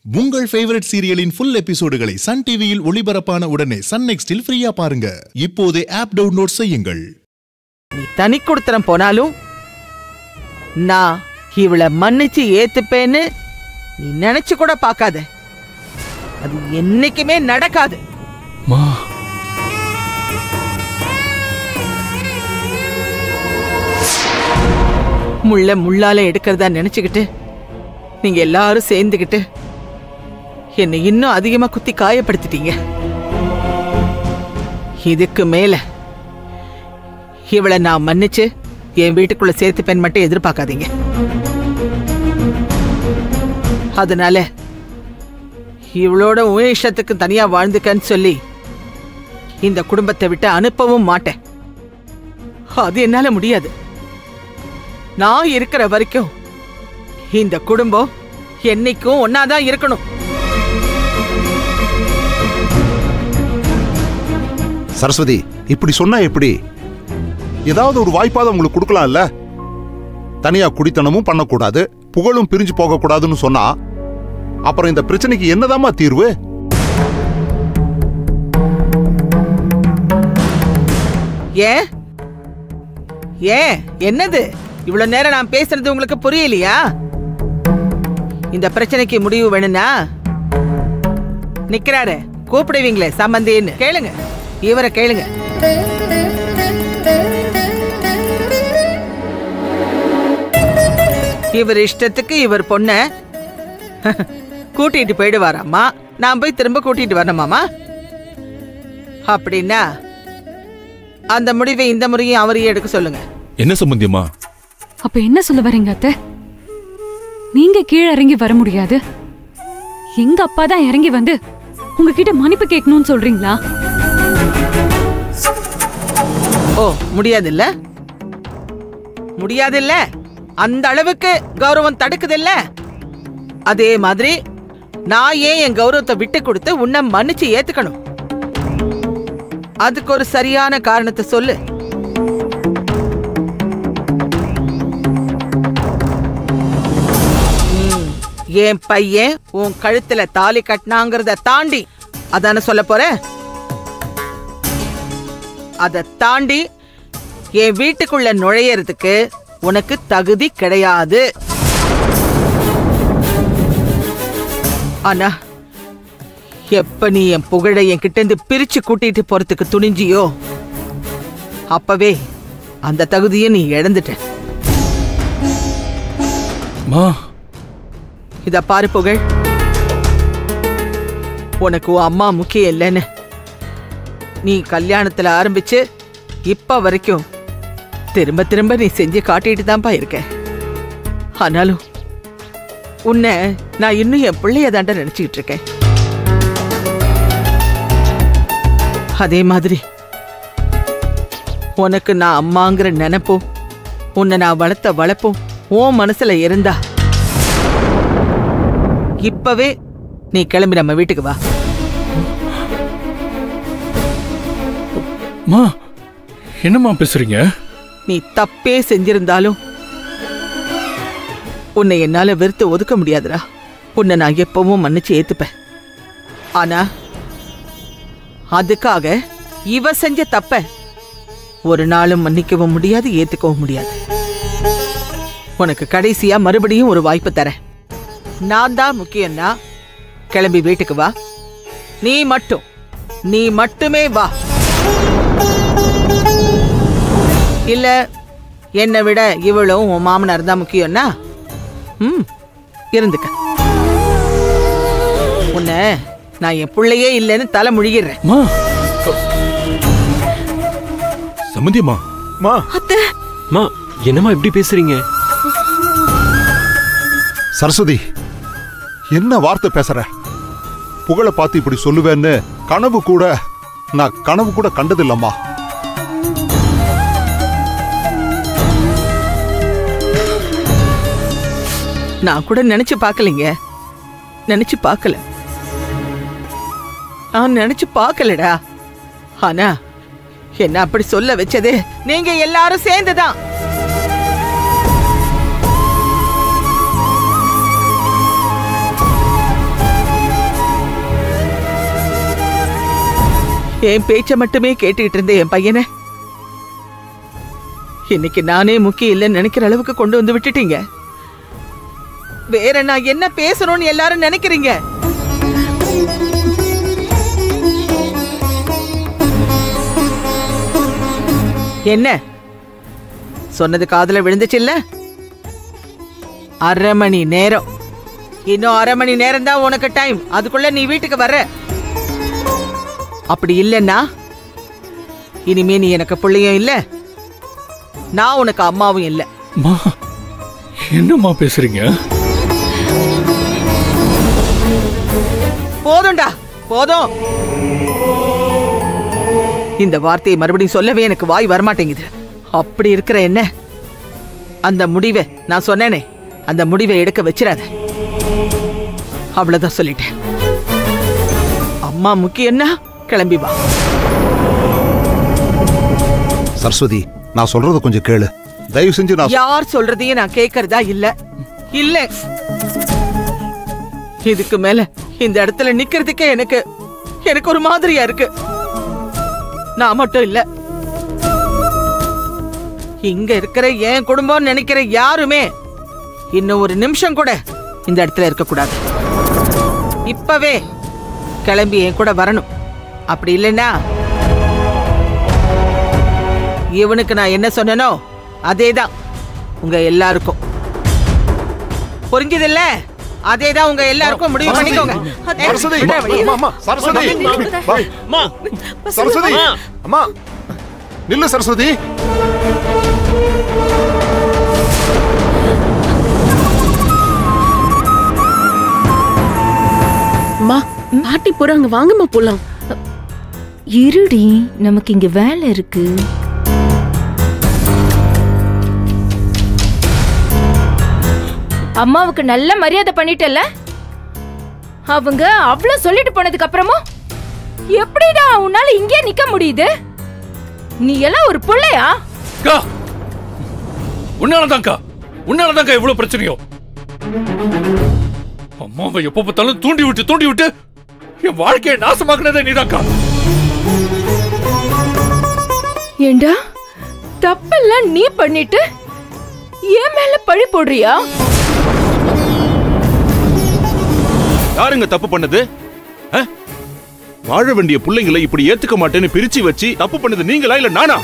உங்கள் ஃபேவரட் சீரியலின் ஃபுல் எபிசோடுகளை சன் டிவியில் ஒளிபரப்பான உடனே சன் நெக்ஸ்டில் ஃப்ரீயா பாருங்க இப்போதே ஆப் டவுன்லோட் செய்யுங்கள் நீ தனி கொடுத்தனம் போனாலும் நான் இவளை மன்னிச்சு ஏத்துப்பேன்னு நீ நினைச்சு கூட பார்க்காத அது என்னைக்குமே நடக்காது மா முள்ள முள்ளால எடுக்கிறதா நினைச்சுக்கிட்டு நீங்க எல்லாரும் சேர்ந்துக்கிட்டு என்னை இன்னும் அதிகமா குத்தி காயப்படுத்திட்டீங்க இதுக்கு மேல இவளை நான் மன்னிச்சு என் வீட்டுக்குள்ள சேர்த்துப்பேன் மட்டும் எதிர்பார்க்காதீங்க அதனால இவளோட உன் இஷ்டத்துக்கு தனியா வாழ்ந்துக்கன்னு சொல்லி இந்த குடும்பத்தை விட்டு அனுப்பவும் மாட்டேன் அது என்னால முடியாது நான் இருக்கிற வரைக்கும் இந்த குடும்பம் என்னைக்கும் ஒன்னாதான் இருக்கணும் சரஸ்வதி இப்படி சொன்னா எப்படி ஏதாவது ஒரு வாய்ப்பாவது உங்களுக்கு கொடுக்கலாம்ல தனியா குடித்தனமும் பண்ணக்கூடாது புகழும் பிரிஞ்சு போக கூடாதுன்னு சொன்னா அப்புறம் இந்த பிரச்சனைக்கு என்னதாம்மா தீர்வு ஏன் ஏன் என்னது இவ்வளவு நேரம் நான் பேசுறது உங்களுக்கு புரியலையா இந்த பிரச்சனைக்கு முடிவு வேணும்னா நிக்கிறாரு கூப்பிடுவீங்களே சம்பந்தின்னு கேளுங்க இவரை கேளுங்க இவர் இஷ்டத்துக்கு இவர் பொண்ண கூட்டிட்டு போயிடுவாராம்மா நான் போய் திரும்ப கூட்டிட்டு வரணுமாமா அப்படின்னா அந்த முடிவை இந்த முறையும் அவரையே எடுக்க சொல்லுங்க என்ன சம்பந்தியம்மா அப்ப என்ன சொல்ல வரீங்க அத்தை நீங்க கீழே இறங்கி வர முடியாது எங்க அப்பா தான் இறங்கி வந்து உங்ககிட்ட மன்னிப்பு கேட்கணும்னு சொல்றீங்களா ஓ முடியாதுல்ல முடியாதுல்ல அந்த அளவுக்கு கௌரவம் தடுக்குதுல்ல அதே மாதிரி நான் ஏன் என் கௌரவத்தை விட்டு கொடுத்து உன்னை மன்னிச்சு ஏத்துக்கணும் அதுக்கு ஒரு சரியான காரணத்தை சொல்லு ம், என் பையன் உன் கழுத்துல தாலி கட்டினாங்கிறத தாண்டி அதானே சொல்ல போற அதை தாண்டி என் வீட்டுக்குள்ள நுழையறதுக்கு உனக்கு தகுதி கிடையாது ஆனா எப்ப நீ என் புகழை என்கிட்ட இருந்து பிரிச்சு கூட்டிட்டு போறதுக்கு துணிஞ்சியோ அப்பவே அந்த தகுதியை நீ இழந்துட்ட மா இத பாரு புகழ் உனக்கு உன் அம்மா முக்கியம் இல்லைன்னு நீ கல்யாணத்துல ஆரம்பிச்சு இப்ப வரைக்கும் திரும்ப திரும்ப நீ செஞ்சு காட்டிட்டு தான்ப்பா இருக்க ஆனாலும் உன்னை நான் இன்னும் என் பிள்ளைய தாண்ட நினைச்சுக்கிட்டு இருக்கேன் அதே மாதிரி உனக்கு நான் அம்மாங்கிற நினைப்பும் உன்னை நான் வளர்த்த வளர்ப்பும் உன் மனசுல இருந்தா இப்பவே நீ கிளம்பி நம்ம வீட்டுக்கு வா மா என்னம்மா பேசுறீங்க நீ தப்பே செஞ்சிருந்தாலும் உன்னை என்னால வெறுத்து ஒதுக்க முடியாதுடா உன்னை நான் எப்பவும் மன்னிச்சு ஏத்துப்பேன் ஆனா அதுக்காக இவ செஞ்ச தப்ப ஒரு நாளும் மன்னிக்கவும் முடியாது ஏத்துக்கவும் முடியாது உனக்கு கடைசியா மறுபடியும் ஒரு வாய்ப்பு தரேன் நான் தான் முக்கியம்னா கிளம்பி வீட்டுக்கு வா நீ மட்டும் நீ மட்டுமே வா இல்ல என்னை விட இவளும் உன் மாமனார் தான் முக்கியம்னா ம் இருந்துக்க உன்னை நான் என் பிள்ளையே இல்லைன்னு தலை முழுகிடுறேன் மா சம்பந்தியம்மா மா மா என்னம்மா இப்படி பேசுறீங்க சரஸ்வதி என்ன வார்த்தை பேசுற புகழை பார்த்து இப்படி சொல்லுவேன்னு கனவு கூட நான் கனவு கூட கண்டதில்லம்மா நான் கூட நினைச்சு பார்க்கலைங்க நினைச்சு பார்க்கல நான் நினைச்சு பார்க்கலடா ஆனா என்ன அப்படி சொல்ல வச்சது நீங்க எல்லாரும் சேர்ந்துதான் என் பேச்ச மட்டுமே கேட்டுக்கிட்டு இருந்த என் பையனை இன்னைக்கு நானே முக்கியம் இல்லைன்னு நினைக்கிற அளவுக்கு கொண்டு வந்து விட்டுட்டீங்க வேற நான் என்ன பேசணும்னு எல்லாரும் நினைக்கிறீங்க என்ன சொன்னது காதுல விழுந்துச்சுல்ல அரை மணி நேரம் இன்னும் அரை மணி நேரம் தான் உனக்கு டைம் அதுக்குள்ள நீ வீட்டுக்கு வர்ற அப்படி இல்லைன்னா இனிமே நீ எனக்கு பிள்ளையும் இல்ல நான் உனக்கு அம்மாவும் இல்ல மா என்னம்மா பேசுறீங்க போதும்டா போதும் இந்த வார்த்தையை மறுபடியும் சொல்லவே எனக்கு வாய் வரமாட்டேங்குது அப்படி இருக்கிற என்ன அந்த முடிவை நான் சொன்னேனே அந்த முடிவை எடுக்க வச்சிடாத அவ்வளவுதான் சொல்லிட்டேன் அம்மா முக்கியம்னா கிளம்பி வா சரஸ்வதி நான் சொல்றத கொஞ்சம் கேளு தயவு செஞ்சு நான் யார் சொல்றதையும் நான் கேட்கறதா இல்ல இல்ல இதுக்கு மேல இந்த இடத்துல நிக்கிறதுக்கே எனக்கு எனக்கு ஒரு மாதிரியா இருக்கு நான் மட்டும் இல்ல இங்க இருக்கிற என் குடும்பம் நினைக்கிற யாருமே இன்னும் ஒரு நிமிஷம் கூட இந்த இடத்துல இருக்க கூடாது இப்பவே கிளம்பி என் கூட வரணும் அப்படி இல்லைன்னா இவனுக்கு நான் என்ன சொன்னனோ அதேதான் உங்க எல்லாருக்கும் புரிஞ்சதில்ல அதேதான் உங்க எல்லாருக்கும் முடிவு பண்ணிக்கோங்க ஏய், சரஸ்வதி விடுடா வெளிய. அம்மா, அம்மா, சரஸ்வதி வா. மா சரஸ்வதி அம்மா நில்லு சரஸ்வதி அம்மா பாட்டி போறாங்க வாங்கம்மா போலாம் இருடி நமக்கு இங்க வேலை இருக்கு அம்மாவுக்கு நல்ல மரியாதை பண்ணிட்டல அவங்க அவ்வளவு சொல்லிட்டு போனதுக்கு அப்புறமும் எப்படிடா உன்னால இங்கே நிக்க முடியுது நீ எல்லாம் ஒரு புள்ளையா அக்கா உன்னாலதான்க்கா உன்னாலதான்க்கா இவ்வளவு பிரச்சனையோ அம்மாவை எப்ப பார்த்தாலும் தூண்டி விட்டு தூண்டி விட்டு என் வாழ்க்கையை நாசமாக்குனதே நீதான்க்கா ஏண்டா தப்பெல்லாம் நீ பண்ணிட்டு என் மேல பழி போடுறியா யாருங்க தப்பு பண்ணது அஹ்? வாழ வேண்டிய பிள்ளைங்களை இப்படி ஏத்துக்க மாட்டேன்னு பிரிச்சு வச்சு தப்பு பண்ணது நீங்களா இல்ல நானா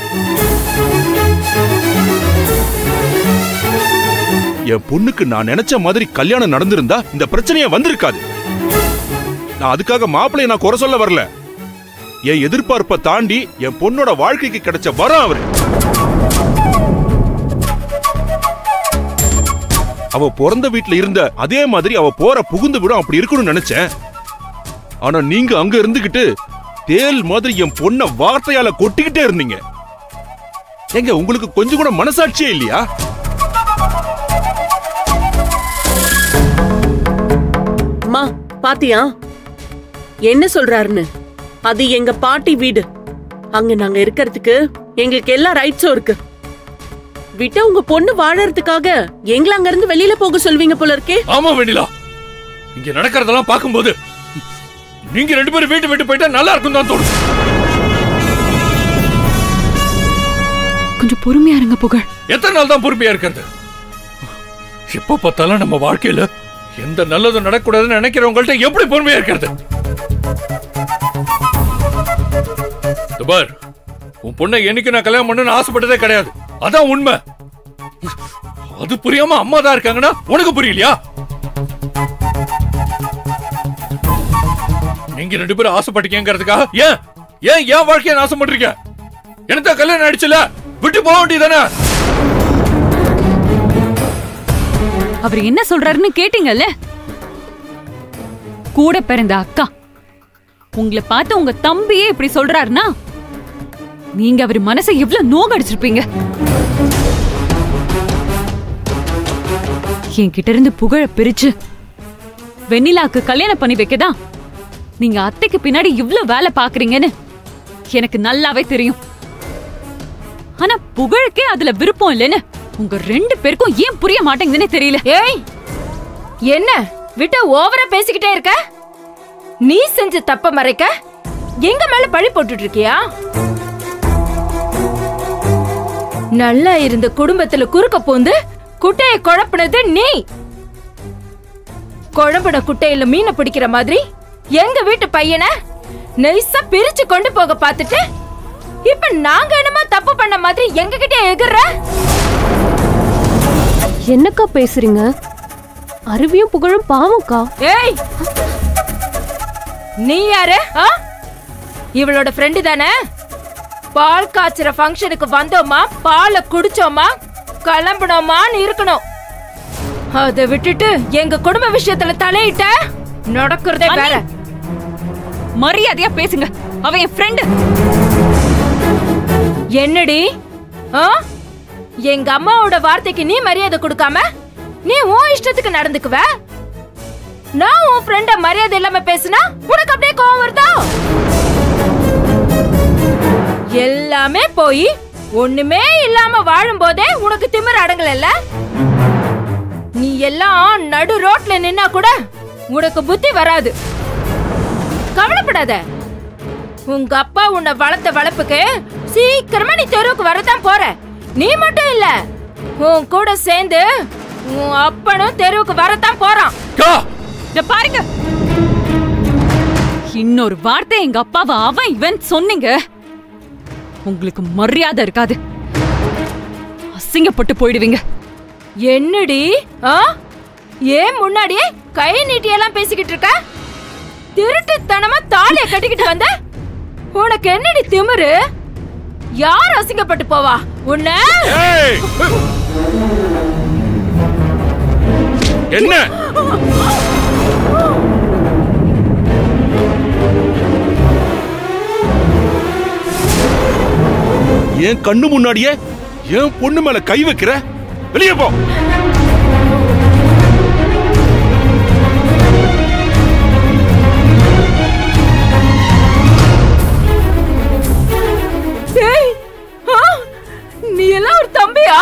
என் பொண்ணுக்கு நான் நினைச்ச மாதிரி கல்யாணம் நடந்திருந்தா இந்த பிரச்சனையே வந்திருக்காது நான் அதுக்காக மாப்பிள்ளைய நான் குறை சொல்ல வரல என் எதிர்பார்ப்பை தாண்டி என் பொண்ணோட வாழ்க்கைக்கு கிடைச்ச வரம் அவரு அவ பிறந்த வீட்ல இருந்த அதே மாதிரி அவ போற புகுந்த விடம் அப்படி இருக்கணும்னு நினைச்சேன் ஆனா நீங்க அங்க இருந்துகிட்டு தேல் மாதிரி என் பொண்ண வார்த்தையால கொட்டிக்கிட்டே இருந்தீங்க எங்க உங்களுக்கு கொஞ்சம் கூட மனசாட்சியே இல்லையா அம்மா பாத்தியா என்ன சொல்றாருன்னு அது எங்க பாட்டி வீடு அங்க நாங்க இருக்கிறதுக்கு எங்களுக்கு எல்லா ரைட்ஸும் இருக்கு விட்ட உங்க பொண்ணு வாழறதுக்காக எங்களை அங்க இருந்து வெளியில போக சொல்வீங்க போல இருக்கே ஆமா வெண்ணிலா இங்க நடக்கிறதெல்லாம் பார்க்கும்போது நீங்க ரெண்டு பேரும் வீட்டு விட்டு போயிட்டா நல்லா இருக்கும் தான் தோணும் கொஞ்சம் பொறுமையா இருங்க புகழ் எத்தனை நாள் தான் பொறுமையா இருக்கிறது எப்ப பார்த்தாலும் நம்ம வாழ்க்கையில எந்த நல்லதும் நடக்கூடாதுன்னு நினைக்கிறவங்கள்ட்ட எப்படி பொறுமையா இருக்கிறது இதோ பார் உன் பொண்ணை என்னைக்கு நான் கல்யாணம் பண்ணணும்னு ஆசைப்பட்டதே கிடையாது அதான் உண்மை அது புரியாம அம்மா தான் இருக்காங்கன்னா உனக்கு புரியலையா நீங்க ரெண்டு பேரும் ஆசைப்பட்டீங்கிறதுக்காக ஏன் ஏன் ஏன் வாழ்க்கையை நாசம் பண்றீங்க எனக்கு கல்யாணம் ஆயிடுச்சுல விட்டு போக வேண்டியதானே அவர் என்ன சொல்றாருன்னு கேட்டீங்கல்ல கூட பிறந்த அக்கா உங்களை பார்த்து உங்க தம்பியே இப்படி சொல்றாருன்னா நீங்க அவர் மனசை எவ்வளவு நோகடிச்சிருப்பீங்க என்கிட்ட இருந்து புகழ பிரிச்சு வெண்ணிலாக்கு கல்யாணம் பண்ணி வைக்கதான் நீங்க அத்தைக்கு பின்னாடி இவ்ளோ வேலை பாக்குறீங்கன்னு எனக்கு நல்லாவே தெரியும் ஆனா புகழுக்கே அதுல விருப்பம் இல்லைன்னு உங்க ரெண்டு பேருக்கும் ஏன் புரிய மாட்டேங்குதுன்னே தெரியல ஏய் என்ன விட்ட ஓவரா பேசிக்கிட்டே இருக்க நீ செஞ்ச தப்ப மறைக்க எங்க மேல பழி போட்டுட்டு இருக்கியா நல்லா இருந்த குடும்பத்துல குறுக்க போந்து குட்டைய குழப்பினது நீ குழம்பின குட்டையில மீனை பிடிக்கிற மாதிரி எங்க வீட்டு பையனை நைஸா பிரிச்சு கொண்டு போக பார்த்துட்டு இப்ப நாங்க என்னமோ தப்பு பண்ண மாதிரி எங்க கிட்ட எகுற என்னக்கா பேசுறீங்க அருவியும் புகழும் பாவம்க்கா ஏய் நீ யாரு ஆ? இவளோட ஃப்ரெண்டு தானே பால் காய்ச்சுற ஃபங்க்ஷனுக்கு வந்தோமா பாலை குடிச்சோமா கிளம்பினோமான்னு இருக்கணும் அதை விட்டுட்டு எங்க குடும்ப விஷயத்துல தலையிட்ட நடக்கிறதே வேற மரியாதையா பேசுங்க அவ என் ஃப்ரெண்டு என்னடி ஆ? எங்க அம்மாவோட வார்த்தைக்கு நீ மரியாதை கொடுக்காம நீ உன் இஷ்டத்துக்கு நடந்துக்குவ நான் உன் ஃப்ரெண்ட மரியாதை இல்லாம பேசுனா உனக்கு அப்படியே கோவம் வருதா எல்லாமே போய் ஒண்ணுமே இல்லாம வாழும்போதே உனக்கு திமிர் அடங்கலல்ல நீ எல்லாம் நடு ரோட்ல நின்னா கூட உனக்கு புத்தி வராது கவலைப்படாத உங்க அப்பா உன்னை வளர்த்த வளர்ப்புக்கு சீக்கிரமா நீ தெருவுக்கு வரதான் போற நீ மட்டும் இல்ல உன் கூட சேர்ந்து உன் அப்பனும் தெருவுக்கு வரத்தான் போறான் கா இத பாருங்க இன்னொரு வார்த்தை எங்க அப்பாவை அவன் இவன் சொன்னீங்க உங்களுக்கு மரியாதை இருக்காது அசிங்கப்பட்டு போயிடுவீங்க என்னடி ஆ ஏன் முன்னாடியே கை நீட்டியெல்லாம் பேசிக்கிட்டு இருக்க திருட்டுத்தனமா தாலிய கட்டிக்கிட்டு வந்த உனக்கு என்னடி திமிரு யார் அசிங்கப்பட்டு போவா உன்ன ஏய்! என்ன என் கண்ணு முன்னாடியே என் பொண்ணு மேல கை வைக்கிற வெளியே போ ஏய், ஆ, நீ எல்லாம் ஒரு தம்பியா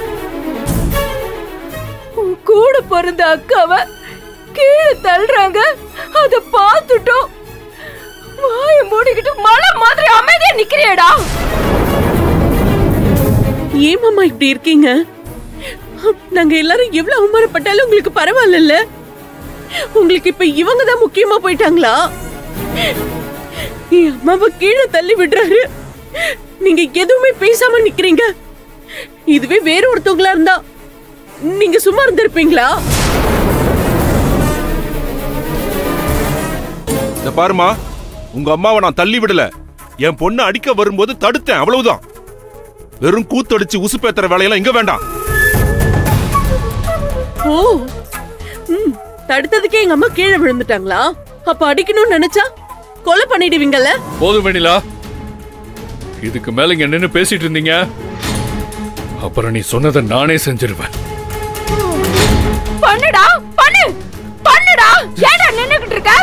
உன் கூட பிறந்த அக்காவ கீழே தள்ளுறாங்க அத பார்த்துட்டோம் வாய மூடிக்கிட்டு மலை மாதிரி அமைதியா நிக்கிறியடா ஏமாமா இப்படி இருக்கீங்க நாங்க எல்லாரும் எவ்வளவு அவமானப்பட்டாலும் உங்களுக்கு பரவாயில்ல உங்களுக்கு இப்ப இவங்க தான் முக்கியமா போயிட்டாங்களா என் அம்மாவை கீழே தள்ளி விடுறாரு நீங்க எதுவுமே பேசாம நிக்கிறீங்க இதுவே வேற ஒருத்தவங்களா இருந்தா நீங்க சும்மா இருந்திருப்பீங்களா இந்த பாருமா உங்க அம்மாவை நான் தள்ளி விடல என் பொண்ணை அடிக்க வரும்போது தடுத்தேன் அவ்வளவுதான் வெறும் கூத்தடிச்சு உசுப்பேத்துற வேலையெல்லாம் இங்க வேண்டாம் ஓ ம் தடுத்ததுக்கே எங்க அம்மா கீழே விழுந்துட்டாங்களா அப்ப அடிக்கணும்னு நினைச்சா கொலை பண்ணிடுவீங்கல்ல போதும் வெண்ணிலா இதுக்கு மேல இங்க நின்னு பேசிட்டு இருந்தீங்க அப்புறம் நீ சொன்னதை நானே செஞ்சிருவேன் பண்ணுடா பண்ணு பண்ணுடா ஏடா நின்னுகிட்டு இருக்க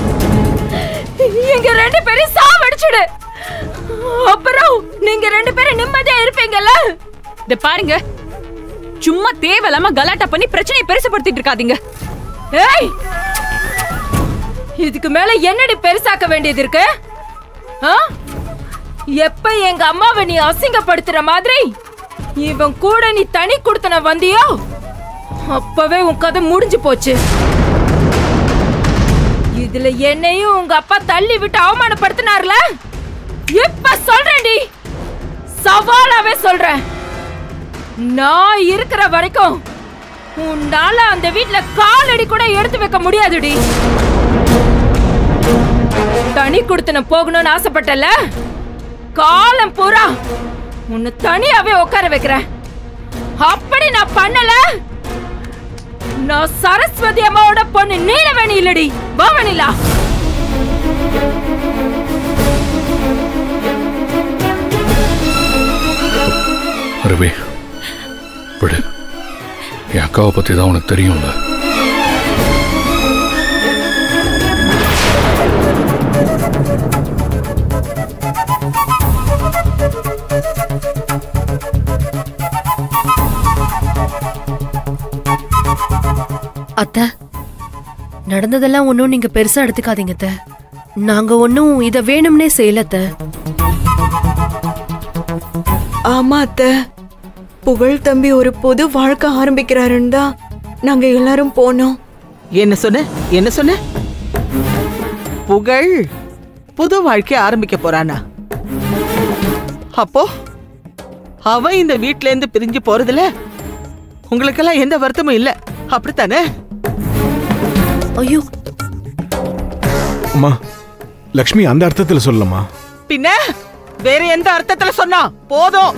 எங்க ரெண்டு பேரும் சாவடிச்சுடு அப்புறம் நீங்க ரெண்டு பேரும் நிம்மதியா இருப்பீங்கல்ல இத பாருங்க சும்மா தேவையில்லாம கலாட்டா பண்ணி பிரச்சனையை பெருசுபடுத்திட்டு இருக்காதீங்க ஏய் இதுக்கு மேல என்னடி பெருசாக்க வேண்டியது இருக்கு ஆ? எப்ப எங்க அம்மாவை நீ அசிங்கப்படுத்துற மாதிரி இவன் கூட நீ தனி கொடுத்தன வந்தியோ அப்பவே உன் கதை முடிஞ்சு போச்சு இதுல என்னையும் உங்க அப்பா தள்ளி விட்டு அவமானப்படுத்தினார்ல இப்ப சொல்றேன்டி சவாலாவே சொல்றேன் நான் இருக்கிற வரைக்கும் உன்னால அந்த வீட்ல காலடி கூட எடுத்து வைக்க முடியாதுடி தனி குடுத்தன போகணும்னு ஆசைப்பட்டல காலம் பூரா உன்னை தனியாவே உட்கார வைக்கிறேன் அப்படி நான் பண்ணல நான் சரஸ்வதி அம்மாவோட பொண்ணு நீலவேணி இல்லடி பவனிலா அருவி விடு என் அக்காவை பத்தி தான் உனக்கு தெரியும்ல அத்தை நடந்ததெல்லாம் ஒன்றும் நீங்க பெருசா எடுத்துக்காதீங்க அத்தை நாங்க ஒன்னும் இத வேணும்னே செய்யலத்த ஆமா அத்தை புகழ் தம்பி ஒரு புது வாழ்க்கை ஆரம்பிக்கிறாருன்னு தான் நாங்க எல்லாரும் போனோம் என்ன சொன்ன என்ன சொன்ன புகழ் புது வாழ்க்கை ஆரம்பிக்க போறானா அப்போ அவன் இந்த வீட்ல இருந்து பிரிஞ்சு போறதுல உங்களுக்கெல்லாம் எந்த வருத்தமும் இல்ல அப்படித்தானே ஐயோ அம்மா லக்ஷ்மி அந்த அர்த்தத்துல சொல்லமா பின்ன வேற எந்த அர்த்தத்துல சொன்னா போதும்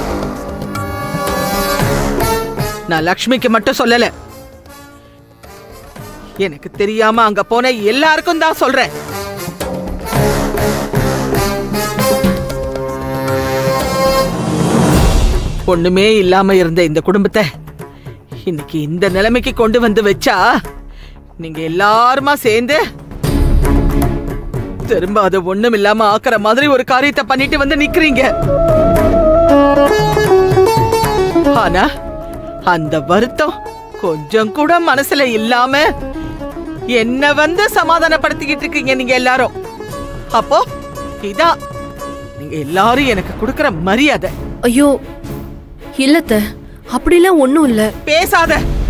நான் லக்ஷ்மிக்கு மட்டும் சொல்லல எனக்கு தெரியாம அங்க போன எல்லாருக்கும் தான் சொல்றேன் ஒண்ணுமே இல்லாம இருந்த இந்த குடும்பத்தை இன்னைக்கு இந்த நிலைமைக்கு கொண்டு வந்து வச்சா நீங்க எல்லாருமா சேர்ந்து திரும்ப அதை ஒண்ணும் இல்லாம ஆக்குற மாதிரி ஒரு காரியத்தை பண்ணிட்டு வந்து நிக்கிறீங்க ஆனா அந்த வருத்தம் கொஞ்சம் கூட மனசுல இல்லாம என்ன வந்து சமாதானப்படுத்திக்கிட்டு இருக்கீங்க நீங்க எல்லாரும் அப்போ இதான் நீங்க எல்லாரும் எனக்கு கொடுக்கிற மரியாதை ஐயோ இல்லத்த அப்படிலாம் ஒண்ணும் இல்ல பேசாத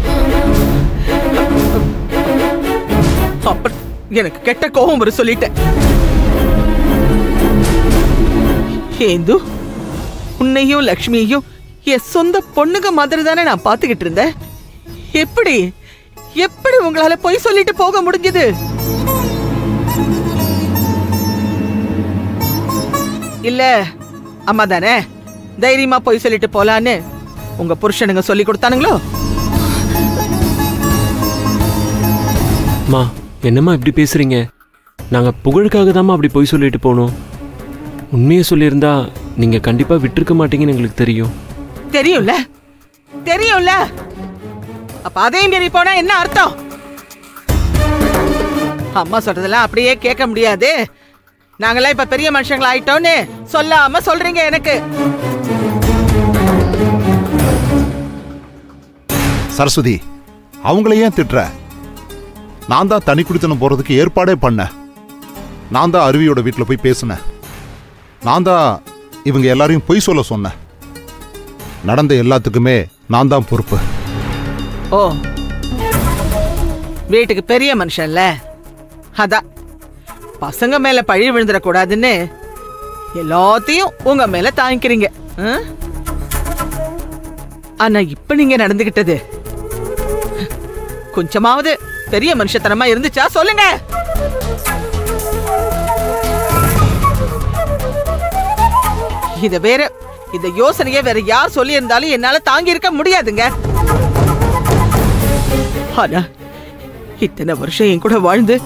அப்ப எனக்கு கெட்ட கோபம் வரும் சொல்லிட்டேன் ஏந்து உன்னையும் லக்ஷ்மியையும் என் சொந்த பொண்ணுங்க மாதிரி தானே நான் பாத்துக்கிட்டு இருந்தேன் எப்படி எப்படி உங்களால பொய் சொல்லிட்டு போக முடிஞ்சது இல்ல அம்மா தானே தைரியமா பொய் சொல்லிட்டு போலான்னு உங்க புருஷனுங்க சொல்லி கொடுத்தானுங்களோ மா என்னம்மா இப்படி பேசுறீங்க நாங்க புகழுக்காக தாம்மா அப்படி போய் சொல்லிட்டு போனோம் உண்மையை சொல்லியிருந்தா நீங்க கண்டிப்பா விட்டிருக்க மாட்டீங்கன்னு எங்களுக்கு தெரியும் தெரியும்ல தெரியும்ல அப்ப அதையும் மீறி போனா என்ன அர்த்தம் அம்மா சொல்றதெல்லாம் அப்படியே கேட்க முடியாது நாங்கெல்லாம் இப்ப பெரிய மனுஷங்களா ஆயிட்டோம்னு சொல்லாம சொல்றீங்க எனக்கு சரஸ்வதி அவங்கள ஏன் திட்டுற நான் தான் தனி குடித்தனம் போறதுக்கு ஏற்பாடே பண்ணேன் நான் தான் அருவியோட வீட்டில் போய் பேசினேன் நான் தான் இவங்க எல்லாரையும் பொய் சொல்ல சொன்னேன் நடந்த எல்லாத்துக்குமே நான் தான் பொறுப்பு ஓ வீட்டுக்கு பெரிய மனுஷன்ல அதான் பசங்க மேல பழி விழுந்துடக்கூடாதுன்னு எல்லாத்தையும் உங்க மேல தாங்கிக்கிறீங்க ஆ? ஆனா இப்ப நீங்க நடந்துகிட்டது கொஞ்சமாவது பெரிய மனுஷத்தனமா இருந்துச்சா சொல்லுங்க இத வேற இந்த யோசனையை வேற யார் சொல்லி இருந்தாலும் என்னால தாங்கி இருக்க முடியாதுங்க ஆனா இத்தனை வருஷம் என் கூட வாழ்ந்து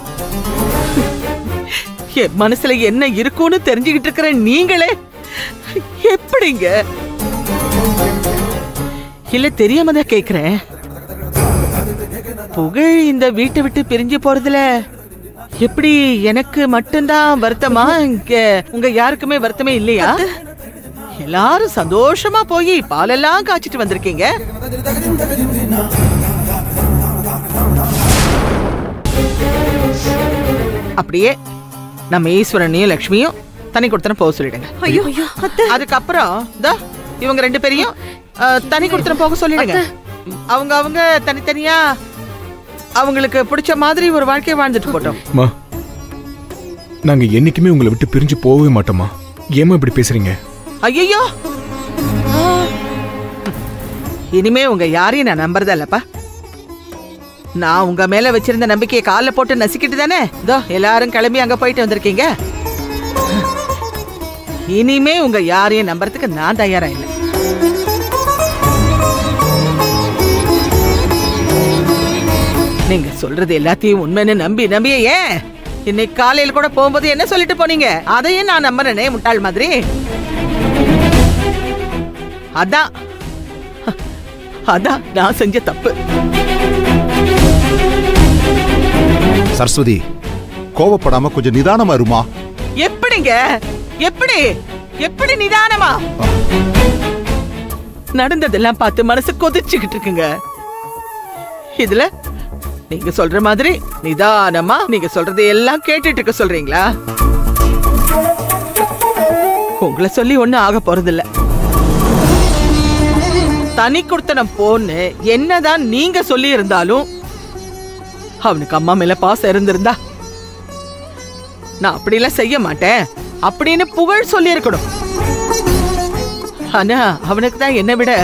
என் மனசுல என்ன இருக்கும்னு தெரிஞ்சுக்கிட்டு இருக்கிற நீங்களே எப்படிங்க இல்ல தெரியாம தான் கேக்குறேன் புகழ் இந்த வீட்டை விட்டு பிரிஞ்சு போறதுல எப்படி எனக்கு மட்டும்தான் வருத்தமா இங்க உங்க யாருக்குமே வருத்தமே இல்லையா எல்லாரும் சந்தோஷமா போய் பாலெல்லாம் காய்ச்சிட்டு வந்திருக்கீங்க அப்படியே நம்ம ஈஸ்வரனையும் லக்ஷ்மியும் தனி கொடுத்தன போக சொல்லிடுங்க ஐயோ அதுக்கப்புறம் தா இவங்க ரெண்டு பேரையும் அஹ், தனி கொடுத்தன போக சொல்லிடுங்க அவங்க அவங்க தனித்தனியா அவங்களுக்கு பிடிச்ச மாதிரி ஒரு வாழ்க்கையை வாழ்ந்துட்டு போட்டோம் அம்மா நாங்க என்னைக்குமே உங்களை விட்டு பிரிஞ்சு போகவே மாட்டோமா ஏமா இப்படி பேசுறீங்க ஐயோ இனிமே உங்க யாரையும் நான் நம்புறதா இல்லப்பா நான் உங்க மேல வச்சிருந்த நம்பிக்கையை கால்ல போட்டு நசுக்கிட்டு தானே இதோ எல்லாரும் கிளம்பி அங்க போயிட்டு வந்திருக்கீங்க இனிமே உங்க யாரையும் நம்புறதுக்கு நான் தயாரா இல்லை நீங்க சொல்றது எல்லாத்தையும் உண்மைன்னு நம்பி நம்பியே ஏன் இன்னைக்கு காலையில கூட போகும்போது என்ன சொல்லிட்டு போனீங்க அதையும் நான் நம்புறேனே முட்டாள் மாதிரி அதான் அதான் நான் செஞ்ச தப்பு சரஸ்வதி கோவப்படாம கொஞ்சம் நிதானமா இருமா எப்படிங்க எப்படி எப்படி நிதானமா நடந்ததெல்லாம் பார்த்து மனசு கொதிச்சுக்கிட்டு இருக்குங்க இதுல நீங்க சொல்ற மாதிரி நிதானமா நீங்க சொல்றதை எல்லாம் கேட்டுட்டு இருக்க சொல்றீங்களா உங்களை சொல்லி ஒண்ணும் ஆக போறதில்ல தனி கொடுத்தனம் போன்னு என்னதான் நீங்க சொல்லி இருந்தாலும் அவனுக்கு அம்மா மேல பாசம் இருந்திருந்தா நான் அப்படிலாம் செய்ய மாட்டேன் அப்படின்னு புகழ் சொல்லி இருக்கணும் ஆனா அவனுக்கு தான் என்னை விட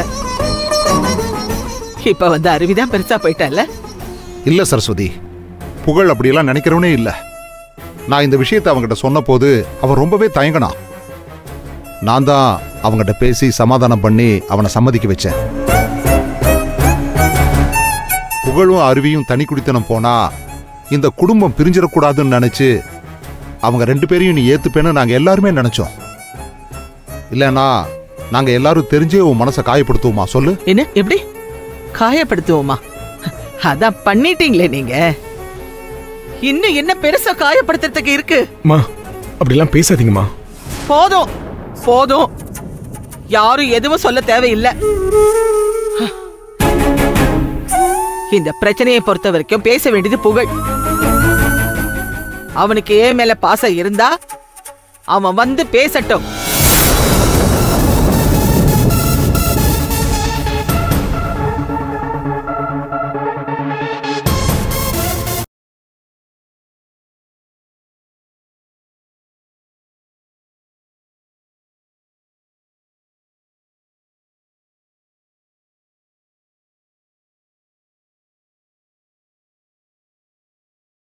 இப்ப வந்து அருவிதான் பெருசா போயிட்டான்ல இல்ல சரஸ்வதி புகழ் அப்படியெல்லாம் நினைக்கிறவனே இல்ல நான் இந்த விஷயத்தை அவங்ககிட்ட சொன்னபோது அவன் ரொம்பவே தயங்கினான் நான் தான் அவங்ககிட்ட பேசி சமாதானம் பண்ணி அவனை சம்மதிக்க வச்சேன் புகழும் அருவியும் தனி குடித்தனம் போனா இந்த குடும்பம் பிரிஞ்சிடக்கூடாதுன்னு நினைச்சு அவங்க ரெண்டு பேரையும் நீ ஏத்துப்பேன்னு நாங்க எல்லாருமே நினைச்சோம் இல்லைன்னா நாங்க எல்லாரும் தெரிஞ்சே உன் மனசை காயப்படுத்துவோமா சொல்லு என்ன எப்படி காயப்படுத்துவோமா அதான் பண்ணிட்டீங்களே நீங்க இன்னும் என்ன பெருசா காயப்படுத்துறதுக்கு இருக்கு மா அப்படிலாம் பேசாதீங்கம்மா போதும் போதும் யாரும் எதுவும் சொல்ல தேவையில்லை இந்த பிரச்சனையை பொறுத்த வரைக்கும் பேச வேண்டியது புகழ் அவனுக்கு ஏன் மேல பாசம் இருந்தா அவன் வந்து பேசட்டும்